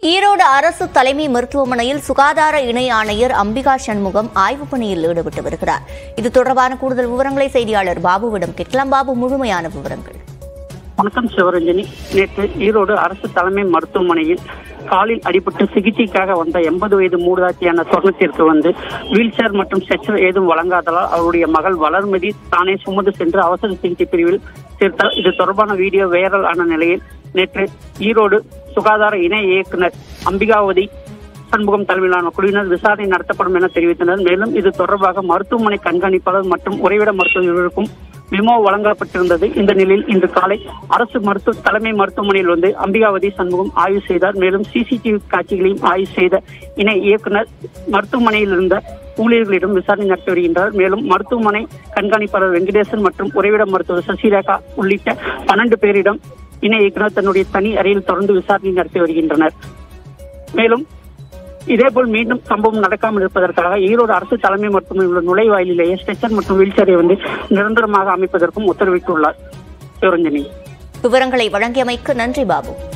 ஈரோடு அரசு தலைமை மருத்துவமனையில் சுகாதார இணை ஆணையர் அம்பிகா சண்முகம் ஆய்வுப் பணியில் ஈடுபட்டு வருகிறார் இது தொடர்பான கூடுதல் விவரங்களை செய்தியாளர் பாபுவிடம் கேட்கலாம் பாபு முழுமையான விவரங்கள் வணக்கம் சிவரஞ்சனி நேற்று ஈரோடு அரசு தலைமை மருத்துவமனையில் காலில் அடிபட்டு சிகிச்சைக்காக வந்த எண்பது வயது மூதாட்டியான சொர்ணத்திற்கு வந்து வீல் சேர் மற்றும் ஸ்ட்ரெச்சர் ஏதும் வழங்காததால் அவருடைய மகள் வளர்மதி தானே சுமந்து சென்று அவசர சிகிச்சை பிரிவில் சேர்த்தார் இது தொடர்பான வீடியோ வைரல் ஆன நிலையில் நேற்று ஈரோடு சுகாதார இணை இயக்குனர் அம்பிகாவதி சண்முகம் தலைமையிலான குழுவினர் விசாரணை நடத்தப்படும் என தெரிவித்தனர் மேலும் இது தொடர்பாக மருத்துவமனை கண்காணிப்பாளர் மற்றும் உறைவிட மருத்துவர்களுக்கும் மெமோ வழங்கப்பட்டிருந்தது இந்த நிலையில் இன்று காலை அரசு மருத்துவ தலைமை மருத்துவமனையில் வந்து அம்பிகாவதி சண்முகம் ஆய்வு செய்தார் மேலும் சிசிடிவி காட்சிகளையும் ஆய்வு செய்த இணை இயக்குனர் மருத்துவமனையில் இருந்த ஊழியர்களிடம் விசாரணை நடத்தி வருகின்றார் மேலும் மருத்துவமனை கண்காணிப்பாளர் வெங்கடேசன் மற்றும் உறைவிட மருத்துவர் சசிரேகா உள்ளிட்ட பன்னெண்டு பேரிடம் இணை இயக்குனர் தன்னுடைய தனி அறையில் தொடர்ந்து விசாரணை நடத்தி வருகின்றனர் மேலும் இதேபோல் மீண்டும் சம்பவம் நடக்காமல் இருப்பதற்காக ஈரோடு அரசு தலைமை மருத்துவமனையில் உள்ள நுழைவாயிலேயே ஸ்ட்ரெச்சர் மற்றும் வீல்சேரை வந்து நிரந்தரமாக அமைப்பதற்கும் உத்தரவிட்டுள்ளார் சிவரஞ்சனி விவரங்களை வழங்கியமைக்கு நன்றி பாபு